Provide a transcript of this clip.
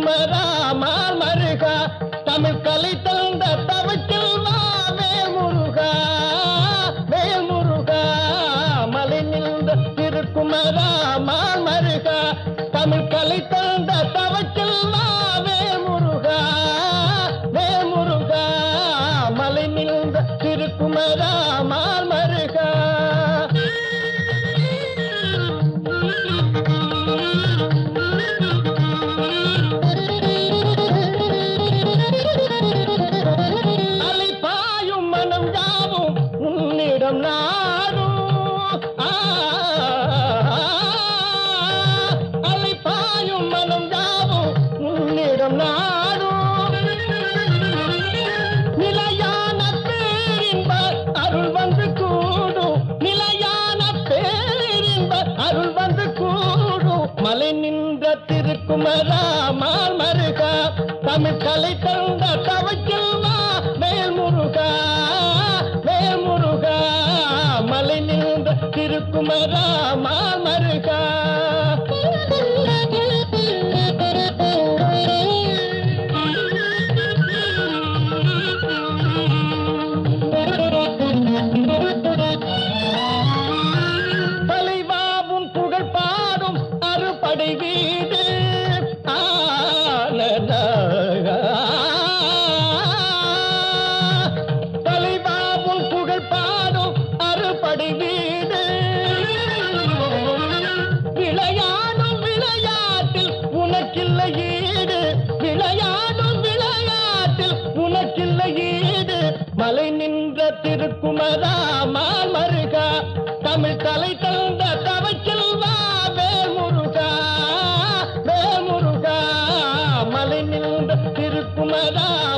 திருக்குமரா mall மருகா தமிழ் கலை தந்த தவச்செல்வா வேல் முருகா வேல் முருகா மலை நின்ற திருக்குமரா மால் மருகா தமிழ் கலை தந்த தவச்செல்வா வேல் முருகா வேல் முருகா மலை நின்ற திருக்குமரா மால் மருகா அலை பாயும் மனம் யாவும் உன்னிடம் நாடும் ஆ, அலை பாயும் மனம் யாவும் உன்னிடம் நாடும் நிலையான பேரின்ப அருள் வந்து கூடும் நிலையான பேரின்ப அருள் வந்து கூடும் மலை நின்ற திருக்குமரா மால் மருகா தமிழ் கலை தந்த தவச்செல்வா மேல் முருகா மேல் முருகா மலை நின்ற திருக்குமரா மால் மருகா தலைவாவும் புகழ் பாடும் அறுபடை வீடு தலைவாவும் புகழ் பாடும் அறுபடை வீடு விளையாடும் விளையாட்டில் உனக்கில்லை ஈடு விளையாடும் விளையாட்டில் உனக்கில்லை ஈடு மலை நின்ற திருக்குமரா மால் மருகா தமிழ் தலை தந்த தவச்செல்வா வேல் முருகா வேல் முருகா மலை நின்ற திருக்குமரா